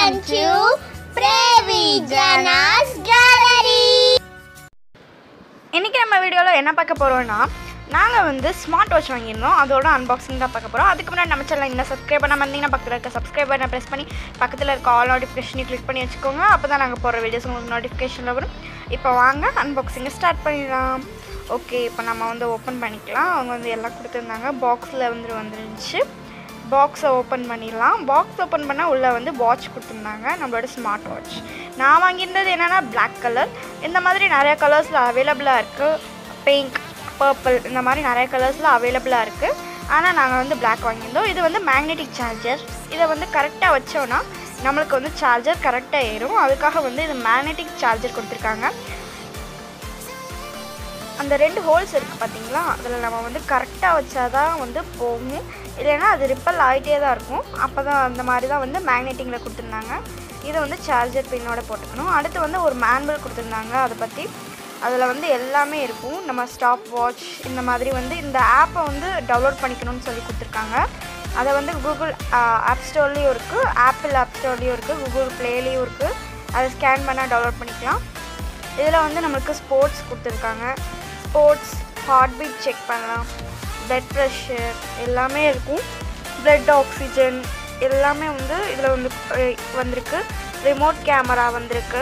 Welcome to Previ Jana's Gallery. இன்றைக்கி நம்ம வீடியோவில் என்ன பார்க்க போகிறோம்னா நாங்கள் வந்து ஸ்மார்ட் வாட்ச் வாங்கியிருந்தோம் அதோட அன்பாக்சிங் தான் பார்க்க போகிறோம் அதுக்கு முன்னாடி நம்ம சேனல் இன்னும் சப்ஸ்கிரைப் பண்ணாமல் இருந்தீங்கன்னா பக்கத்தில் இருக்க சப்ஸ்கிரைப் பண்ண ப்ரெஸ் பண்ணி பக்கத்தில் இருக்க ஆல் நோட்டிஃபிகேஷனையும் கிளிக் பண்ணி வச்சுக்கோங்க அப்போ தான் நாங்கள் போகிற வீடியோஸ் உங்களுக்கு நோட்டிஃபிகேஷனில் வரும் இப்போ வாங்க அன்பாக்சிங்கை ஸ்டார்ட் பண்ணிடலாம் ஓகே இப்போ நம்ம வந்து ஓப்பன் பண்ணிக்கலாம் அவங்க வந்து எல்லாம் கொடுத்துருந்தாங்க பாக்ஸில் வந்து வந்துருந்துச்சு பாக்ஸை ஓப்பன் பண்ணிடலாம் பாக்ஸ் ஓப்பன் பண்ணால் உள்ளே வந்து வாட்ச் கொடுத்துருந்தாங்க நம்மளோட ஸ்மார்ட் வாட்ச் நான் வாங்கியிருந்தது என்னென்னா Black கலர் இந்த மாதிரி நிறைய கலர்ஸில் அவைலபிளாக இருக்குது பிங்க் பர்பிள் இந்த மாதிரி நிறைய கலர்ஸில் அவைலபிளாக இருக்குது ஆனால் நாங்கள் வந்து Black வாங்கியிருந்தோம் இது வந்து மேக்னெட்டிக் சார்ஜர் இதை வந்து கரெக்டாக வச்சோன்னா நம்மளுக்கு வந்து சார்ஜர் கரெக்டாக ஏறும் அதுக்காக வந்து இது மேக்னெட்டிக் சார்ஜர் கொடுத்துருக்காங்க அந்த ரெண்டு ஹோல்ஸ் இருக்குது பார்த்தீங்களா அதில் நம்ம வந்து கரெக்டாக வச்சாதான் வந்து போகும் இல்லைன்னா அது ரிப்பல் ஆகிட்டே தான் இருக்கும் அப்போ தான் அந்த மாதிரி தான் வந்து மேக்னெட்டிங்கில் கொடுத்துருந்தாங்க இதை வந்து சார்ஜர் பின்னோட போட்டுக்கணும் அடுத்து வந்து ஒரு மேனுவல் கொடுத்துருந்தாங்க அதை பற்றி அதில் வந்து எல்லாமே இருக்கும் நம்ம ஸ்டாப் வாட்ச் இந்த மாதிரி வந்து இந்த ஆப்பை வந்து டவுன்லோட் பண்ணிக்கணும்னு சொல்லி கொடுத்துருக்காங்க அதை வந்து கூகுள் ஆப் ஸ்டோர்லேயும் இருக்குது ஆப்பிள் ஆப் ஸ்டோர்லேயும் இருக்குது கூகுள் ப்ளேலேயும் இருக்குது அதை ஸ்கேன் பண்ணால் டவுன்லோட் பண்ணிக்கலாம் இதில் வந்து நம்மளுக்கு ஸ்போர்ட்ஸ் கொடுத்துருக்காங்க ஸ்போர்ட்ஸ் ஹார்ட் பீட் செக் பண்ணலாம் பிளட் ப்ரெஷர் எல்லாமே இருக்கும் பிளட் ஆக்சிஜன் எல்லாமே வந்து இதில் வந்து அஹ், வந்திருக்கு ரிமோட் கேமரா வந்திருக்கு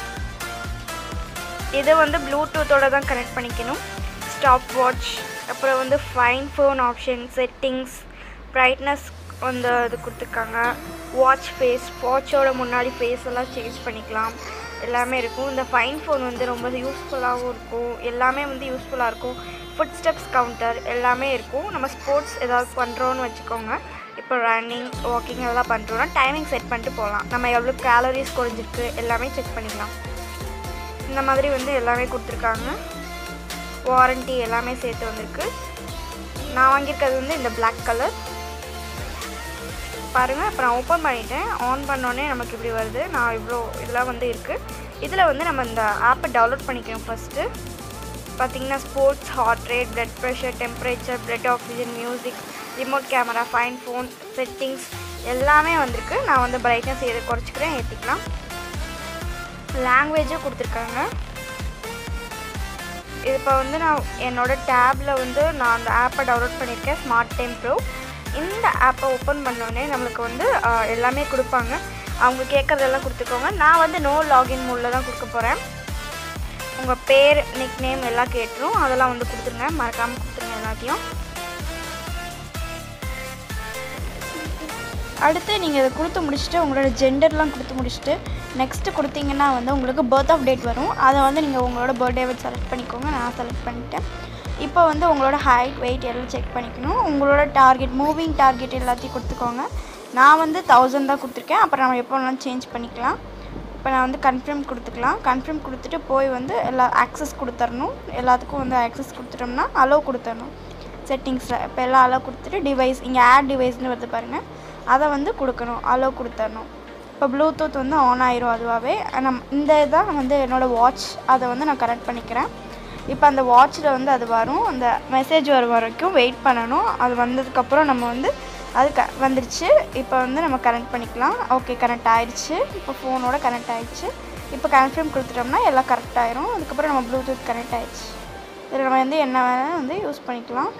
இது வந்து ப்ளூடூத்தோட தான் கனெக்ட் பண்ணிக்கணும் ஸ்டாப் வாட்ச் அப்புறம் வந்து find phone option settings brightness வந்து இது கொடுத்துருக்காங்க வாட்ச் ஃபேஸ் வாட்சோட முன்னாடி ஃபேஸ் எல்லாம் சேஞ்ச் பண்ணிக்கலாம் எல்லாமே இருக்கும் இந்த ஃபைன் ஃபோன் வந்து ரொம்ப யூஸ்ஃபுல்லாகவும் இருக்கும் எல்லாமே வந்து யூஸ்ஃபுல்லாக இருக்கும் ஃபுட் ஸ்டெப்ஸ் கவுண்டர் எல்லாமே இருக்கும் நம்ம ஸ்போர்ட்ஸ் ஏதாவது பண்ணுறோன்னு வச்சுக்கோங்க இப்போ ரன்னிங் வாக்கிங் அதெல்லாம் பண்ணுறோன்னா டைமிங் செட் பண்ணிட்டு போகலாம் நம்ம எவ்வளோ கேலரிஸ் குறைஞ்சிருக்கு எல்லாமே செக் பண்ணிக்கலாம் இந்த மாதிரி வந்து எல்லாமே கொடுத்துருக்காங்க வாரண்டி எல்லாமே சேர்த்து வந்திருக்கு நான் வாங்கியிருக்கிறது வந்து இந்த Black கலர் பாருங்கள் இப்போ நான் ஓப்பன் பண்ணிட்டேன் ஆன் பண்ணோடனே நமக்கு இப்படி வருது நான் இவ்வளோ இதெல்லாம் வந்து இருக்குது இதில் வந்து நம்ம இந்த ஆப்பை டவுன்லோட் பண்ணிக்கணும் ஃபஸ்ட்டு பார்த்தீங்கன்னா sports heart rate blood pressure temperature blood oxygen music remote camera find phone settings எல்லாமே வந்திருக்கு நான் வந்து பிரைட்னஸ் எதை குறைச்சிக்கிறேன் ஏற்றிக்கலாம் லாங்குவேஜும் கொடுத்துருக்காங்க இது இப்போ வந்து நான் என்னோட டேப்பில் வந்து நான் அந்த ஆப்பை டவுன்லோட் பண்ணியிருக்கேன் ஸ்மார்ட் டைம் ப்ரோ இந்த ஆப்பை ஓப்பன் பண்ணோடனே நம்மளுக்கு வந்து ஆஹ், எல்லாமே கொடுப்பாங்க அவங்க கேட்குறதெல்லாம் கொடுத்துக்கோங்க நான் வந்து நோ லாகின் மூடில் தான் கொடுக்க போகிறேன் உங்கள் பேர் நிக் நேம் எல்லாம் கேட்டுரும் அதெல்லாம் வந்து கொடுத்துருங்க மறக்காமல் கொடுத்துருங்க எல்லாத்தையும் அடுத்து நீங்கள் இதை கொடுத்து முடிச்சுட்டு உங்களோட ஜெண்டர்லாம் கொடுத்து முடிச்சுட்டு நெக்ஸ்ட்டு கொடுத்தீங்கன்னா வந்து உங்களுக்கு பர்த் ஆஃப் டேட் வரும் அதை வந்து நீங்கள் உங்களோட பர்த்டேவை செலக்ட் பண்ணிக்கோங்க நான் செலக்ட் பண்ணிட்டேன் இப்போ வந்து உங்களோட ஹைட் வெயிட் எல்லாம் செக் பண்ணிக்கணும் உங்களோட டார்கெட் மூவிங் டார்கெட் எல்லாத்தையும் கொடுத்துக்கோங்க நான் வந்து தௌசண்ட் தான் கொடுத்துருக்கேன் அப்புறம் நம்ம எப்போ வேணாலும் சேஞ்ச் பண்ணிக்கலாம் இப்போ நான் வந்து கன்ஃபார்ம் கொடுத்துக்கலாம் கன்ஃபார்ம் கொடுத்துட்டு போய் வந்து எல்லா ஆக்சஸ் கொடுத்துடணும் எல்லாத்துக்கும் வந்து ஆக்சஸ் கொடுத்துட்டோம்னா அலோவ் கொடுத்துடணும் செட்டிங்ஸில் இப்போ எல்லாம் அலோவ் கொடுத்துட்டு டிவைஸ் இங்கே ஆட் டிவைஸ்னு வருது பாருங்கள் அதை வந்து கொடுக்கணும் அலோவ் கொடுத்துடணும் இப்போ ப்ளூடூத் வந்து ஆன் ஆயிரும் அதுவாகவே நம் இந்த இதான் வந்து என்னோடய வாட்ச் அதை வந்து நான் கனெக்ட் பண்ணிக்கிறேன் இப்போ அந்த வாட்சில் வந்து அது வரும் அந்த மெசேஜ் வர வரைக்கும் வெயிட் பண்ணணும் அது வந்ததுக்கப்புறம் நம்ம வந்து அது க வந்துருச்சு இப்போ வந்து நம்ம கனெக்ட் பண்ணிக்கலாம் ஓகே கனெக்ட் ஆயிடுச்சு இப்போ ஃபோனோட கனெக்ட் ஆயிடுச்சு இப்போ கன்ஃபார்ம் கொடுத்துட்டோம்னா எல்லாம் கரெக்ட் ஆயிரும் அதுக்கப்புறம் நம்ம ப்ளூடூத் கனெக்ட் ஆயிடுச்சு இதில் நம்ம வந்து என்ன வேணால் வந்து யூஸ் பண்ணிக்கலாம்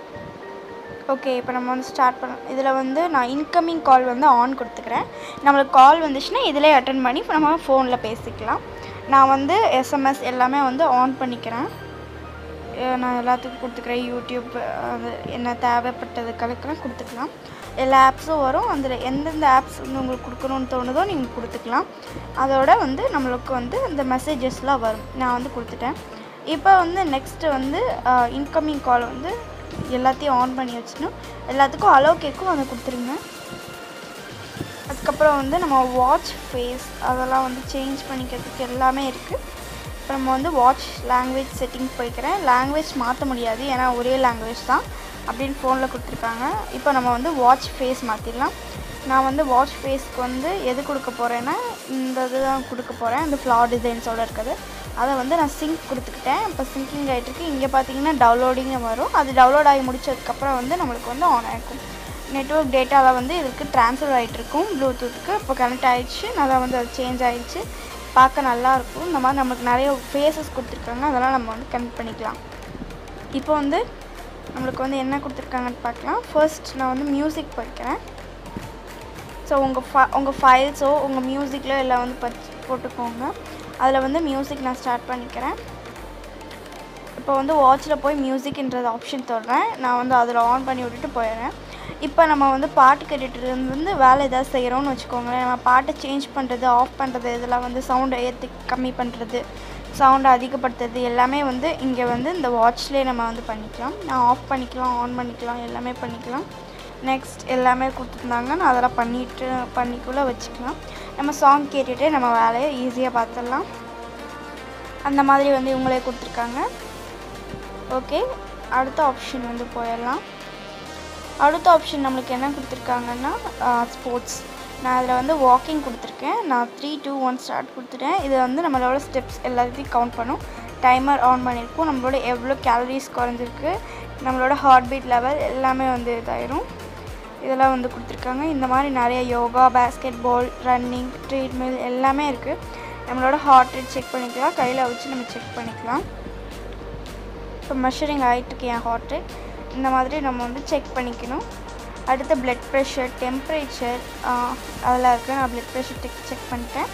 ஓகே இப்போ நம்ம வந்து ஸ்டார்ட் பண்ண இதில் வந்து நான் இன்கமிங் கால் வந்து ஆன் கொடுத்துக்கிறேன் நம்மளுக்கு கால் வந்துச்சுன்னா இதிலே அட்டன் பண்ணி இப்போ நம்ம ஃபோனில் பேசிக்கலாம் நான் வந்து எஸ்எம்எஸ் எல்லாமே வந்து ஆன் பண்ணிக்கிறேன் அஹ் நான் எல்லாத்துக்கும் கொடுத்துக்கிறேன் யூடியூப் அது என்ன தேவைப்பட்டதுக்கெல்லாம் கொடுத்துக்கலாம் எல்லா ஆப்ஸும் வரும் அதில் எந்தெந்த ஆப்ஸ் வந்து உங்களுக்கு கொடுக்கணும்னு தோணுதோ நீங்கள் கொடுத்துக்கலாம் அதோட வந்து நம்மளுக்கு வந்து இந்த மெசேஜஸ்லாம் வரும் நான் வந்து கொடுத்துட்டேன் இப்போ வந்து நெக்ஸ்ட்டு வந்து இன்கமிங் கால் வந்து எல்லாத்தையும் ஆன் பண்ணி வச்சிடணும் எல்லாத்துக்கும் அலோவ் கேக்கும் அதை கொடுத்துருங்க அதுக்கப்புறம் வந்து நம்ம வாட்ச் ஃபேஸ் அதெல்லாம் வந்து சேஞ்ச் பண்ணிக்கிறதுக்கு எல்லாமே இருக்குது இப்போ நம்ம வந்து வாட்ச் லாங்குவேஜ் செட்டிங்ஸ் போய்க்கிறேன் லாங்குவேஜ் மாற்ற முடியாது ஏன்னா ஒரே லாங்குவேஜ் தான் அப்படின்னு ஃபோனில் கொடுத்துருக்காங்க இப்போ நம்ம வந்து வாட்ச் ஃபேஸ் மாற்றிடலாம் நான் வந்து வாட்ச் ஃபேஸ்க்கு வந்து எது கொடுக்க போகிறேன்னா இந்த இது தான் கொடுக்க போகிறேன் இந்த ஃப்ளார் டிசைன்ஸோடு இருக்குது அதை வந்து நான் சிங்க் கொடுத்துக்கிட்டேன் இப்போ சிங்கிங் ஆகிட்டுருக்கு இங்கே பார்த்தீங்கன்னா டவுன்லோடிங் வரும் அது டவுன்லோட் ஆகி முடிச்சதுக்கப்புறம் வந்து நம்மளுக்கு வந்து ஆன் ஆகிருக்கும் நெட்ஒர்க் டேட்டாவில் வந்து இதுக்கு ட்ரான்ஸ்ஃபர் ஆகிட்டு இருக்கும் ப்ளூடூத்துக்கு இப்போ கனெக்ட் ஆகிடுச்சு நல்லா வந்து அது சேஞ்ச் ஆகிடுச்சு பார்க்க நல்லா இருக்கும் இந்த மாதிரி நம்மளுக்கு நிறைய ஃபேஸஸ் கொடுத்துருக்காங்க அதெல்லாம் நம்ம வந்து கனெக்ட் பண்ணிக்கலாம் இப்போ வந்து நம்மளுக்கு வந்து என்ன கொடுத்துருக்காங்கன்னு பார்க்கலாம் ஃபர்ஸ்ட் நான் வந்து மியூசிக் படிக்கிறேன் ஸோ உங்கள் ஃப உங்கள் ஃபைல்ஸோ உங்கள் மியூசிக்கில் எல்லாம் வந்து பச் போட்டுக்கோங்க அதில் வந்து மியூசிக் நான் ஸ்டார்ட் பண்ணிக்கிறேன் இப்போ வந்து வாட்சில் போய் மியூசிக்ன்றது ஆப்ஷன் தொடுறேன் நான் வந்து அதில் ஆன் பண்ணி விட்டுட்டு போயிடுறேன் இப்போ நம்ம வந்து பாட்டு கேட்டுட்டு இருந்து வந்து வேலை ஏதாவது செய்கிறோம்னு வச்சுக்கோங்களேன் நம்ம பாட்டை சேஞ்ச் பண்ணுறது ஆஃப் பண்ணுறது இதெல்லாம் வந்து சவுண்டை ஏற்றி கம்மி பண்ணுறது சவுண்டை அதிகப்படுத்துறது எல்லாமே வந்து இங்கே வந்து இந்த வாட்ச்லேயே நம்ம வந்து பண்ணிக்கலாம் நான் ஆஃப் பண்ணிக்கலாம் ஆன் பண்ணிக்கலாம் எல்லாமே பண்ணிக்கலாம் நெக்ஸ்ட் எல்லாமே கொடுத்துருந்தாங்க நான் அதெல்லாம் பண்ணிட்டு பண்ணிக்குள்ளே வச்சுக்கலாம் நம்ம சாங் கேட்டுகிட்டே நம்ம வேலையை ஈஸியாக பார்த்துடலாம் அந்த மாதிரி வந்து இவங்களே கொடுத்துருக்காங்க ஓகே அடுத்த ஆப்ஷன் வந்து போயிடலாம் அடுத்த ஆப்ஷன் நம்மளுக்கு என்ன கொடுத்துருக்காங்கன்னா ஸ்போர்ட்ஸ் நான் அதில் வந்து வாக்கிங் கொடுத்துருக்கேன் நான் த்ரீ டூ ஒன் ஸ்டார்ட் கொடுத்துட்டேன் இது வந்து நம்மளோட ஸ்டெப்ஸ் எல்லாத்தையும் கவுண்ட் பண்ணும் டைமர் ஆன் பண்ணியிருக்கோம் நம்மளோட எவ்வளோ கேலரிஸ் குறைஞ்சிருக்கு நம்மளோட ஹார்ட் பீட் லெவல் எல்லாமே வந்து இதாயிரும் இதெல்லாம் வந்து கொடுத்துருக்காங்க இந்த மாதிரி நிறைய yoga basketball running treadmill எல்லாமே இருக்குது நம்மளோட ஹார்ட் ரேட் செக் பண்ணிக்கலாம் கையில் வச்சு நம்ம செக் பண்ணிக்கலாம் இப்போ மெஷரிங் ஆகிட்டுருக்கு என் ஹார்ட் ரேட் இந்த மாதிரி நம்ம வந்து செக் பண்ணிக்கணும் அடுத்து பிளட் ப்ரெஷர் டெம்பரேச்சர் அதெல்லாம் இருக்குது நான் பிளட் ப்ரெஷர் செக் செக் பண்ணிட்டேன்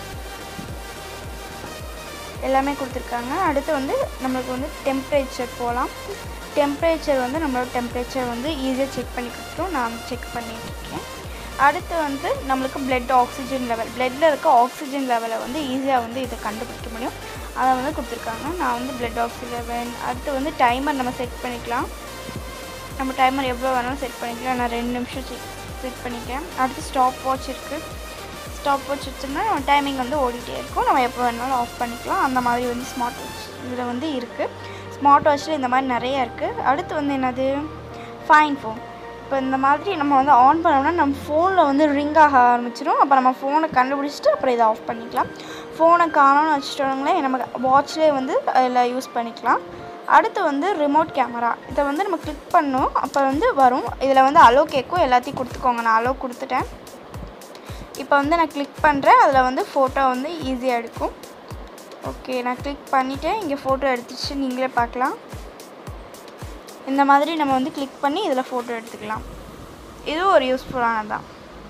எல்லாமே கொடுத்துருக்காங்க அடுத்து வந்து நம்மளுக்கு வந்து டெம்பரேச்சர் போகலாம் டெம்பரேச்சர் வந்து நம்மளோட டெம்பரேச்சர் வந்து ஈஸியாக செக் பண்ணி கொடுத்துரும் நான் செக் பண்ணிட்டுருக்கேன் அடுத்து வந்து நம்மளுக்கு பிளட் ஆக்சிஜன் லெவல் பிளட்டில் இருக்க ஆக்சிஜன் லெவலை வந்து ஈஸியாக வந்து இதை கண்டுபிடிக்க முடியும் அதை வந்து கொடுத்துருக்காங்க நான் வந்து பிளட் ஆக்சிஜன் லெவல் அடுத்து வந்து டைமர் நம்ம செட் பண்ணிக்கலாம் நம்ம டைமர் எவ்வளோ வேணாலும் செட் பண்ணிக்கலாம் நான் ரெண்டு நிமிஷம் செக் செட் பண்ணிட்டேன் அடுத்து ஸ்டாப் வாட்ச் இருக்குது ஸ்டாப் வாட்ச் வச்சோம்னா நம்ம டைமிங் வந்து ஓடிட்டே இருக்கும் நம்ம எப்போ வேணாலும் ஆஃப் பண்ணிக்கலாம் அந்த மாதிரி வந்து ஸ்மார்ட் வாட்ச் இதில் வந்து இருக்குது ஸ்மார்ட் வாட்ச்சில் இந்த மாதிரி நிறையா இருக்குது அடுத்து வந்து என்னது ஃபைன் ஃபோன் இப்போ இந்த மாதிரி நம்ம வந்து ஆன் பண்ணோம்னா நம்ம ஃபோனில் வந்து ரிங் ஆக ஆரம்பிச்சிடும் அப்போ நம்ம ஃபோனை கண்டுபிடிச்சிட்டு அப்புறம் இதை ஆஃப் பண்ணிக்கலாம் ஃபோனை காணோம்னு வச்சுட்டோங்களே நம்ம வாட்ச்லேயே வந்து அதில் யூஸ் பண்ணிக்கலாம் அடுத்து வந்து ரிமோட் கேமரா இதை வந்து நம்ம கிளிக் பண்ணோம் அப்போ வந்து வரும் இதில் வந்து அலோ கேட்கும் எல்லாத்தையும் கொடுத்துக்கோங்க நான் அலோ கொடுத்துட்டேன் இப்போ வந்து நான் கிளிக் பண்ணுறேன் அதில் வந்து ஃபோட்டோ வந்து ஈஸியாக எடுக்கும் ஓகே நான் கிளிக் பண்ணிவிட்டேன் இங்கே ஃபோட்டோ எடுத்துச்சு நீங்களே பார்க்கலாம் இந்த மாதிரி நம்ம வந்து கிளிக் பண்ணி இதில் ஃபோட்டோ எடுத்துக்கலாம் இதுவும் ஒரு யூஸ்ஃபுல்லானது தான்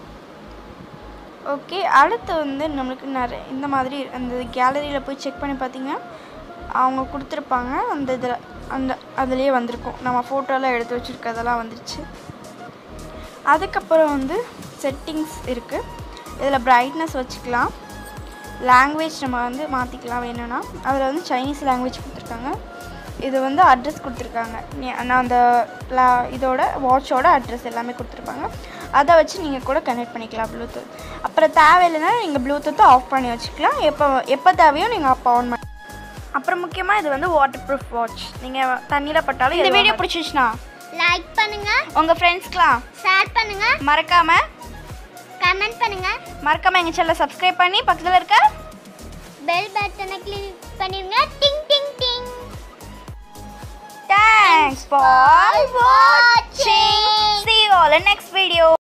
ஓகே அடுத்து வந்து நம்மளுக்கு நிறைய இந்த மாதிரி அந்த கேலரியில் போய் செக் பண்ணி பார்த்தீங்கன்னா அவங்க கொடுத்துருப்பாங்க அந்த இதில் அந்த அதுலேயே வந்திருக்கும் நம்ம ஃபோட்டோலாம் எடுத்து வச்சுருக்கதெல்லாம் வந்துருச்சு அதுக்கப்புறம் வந்து செட்டிங்ஸ் இருக்குது இதில் பிரைட்னஸ் வச்சுக்கலாம் லாங்குவேஜ் நம்ம வந்து மாற்றிக்கலாம் வேணும்னா அதில் வந்து சைனீஸ் லாங்குவேஜ் கொடுத்துருக்காங்க இது வந்து அட்ரஸ் கொடுத்துருக்காங்க நீ- நான் அந்த லா- இதோட வாட்சோட அட்ரஸ் எல்லாமே கொடுத்துருப்பாங்க அதை வச்சு நீங்கள் கூட கனெக்ட் பண்ணிக்கலாம் ப்ளூடூத் அப்புறம் தேவையில்லைன்னா நீங்கள் ப்ளூடூத்தை ஆஃப் பண்ணி வச்சுக்கலாம் எப்போ எப்போ தேவையோ நீங்கள் அப்போ ஆன் பண்ணி அப்புறம் முக்கியமாக இது வந்து வாட்டர் ப்ரூஃப் வாட்ச் நீங்கள் தண்ணியில் பட்டாலும் இந்த வீடியோ பிடிச்சிச்சுன்னா லைக் பண்ணுங்க உங்கள் ஃப்ரெண்ட்ஸ்க்கெலாம் ஷேர் பண்ணுங்க மறக்காமல் கமெண்ட் பண்ணுங்க மறக்காமல் எங்கள் சேனலை சப்ஸ்கிரைப் பண்ணி பக்கத்தில் இருக்க பெல் பட்டனை கிளிக் பண்ணிருங்க ding ding ding thanks for watching. See you all in next video.